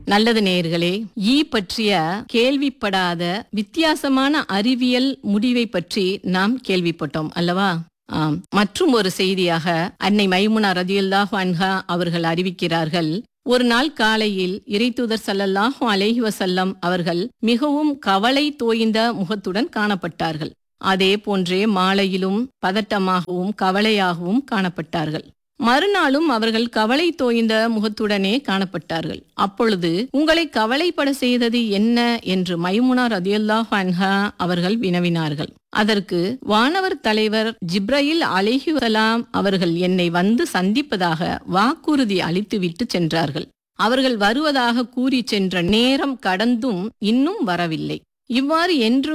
நல்லது நேயர்களே ஈ பற்றிய கேள்விப்படாத வித்தியாசமான அறிவியல் முடிவை பற்றி நாம் கேள்விப்பட்டோம் அல்லவா ஆம் மற்றும் ஒரு செய்தியாக அன்னை மைமுனா ரதியுல்லாஹு அன்ஹா அவர்கள் அறிவிக்கிறார்கள் ஒரு நாள் காலையில் இறைத்தூதர் ஸல்லல்லாஹு அலைஹி வஸல்லம் அவர்கள் மிகவும் கவலை தோய்ந்த முகத்துடன் காணப்பட்டார்கள் அதே போன்றே மாலையிலும் பதட்டமாகவும் கவலையாகவும் காணப்பட்டார்கள் மறுநாளும் அவர்கள் கவலை தோய்ந்த முகத்துடனே காணப்பட்டார்கள் அப்பொழுது உங்களை கவலைப்பட செய்தது என்ன என்று மைமுனா ரதியுல்லாஹு அன்ஹா அவர்கள் வினவினார்கள் அதற்கு வானவர் தலைவர் ஜிப்ரயில் அலிஹுசலாம் அவர்கள் என்னை வந்து சந்திப்பதாக வாக்குறுதி அளித்துவிட்டு சென்றார்கள் அவர்கள் வருவதாக கூறி சென்ற நேரம் கடந்தும் இன்னும் வரவில்லை இவ்வாறு என்று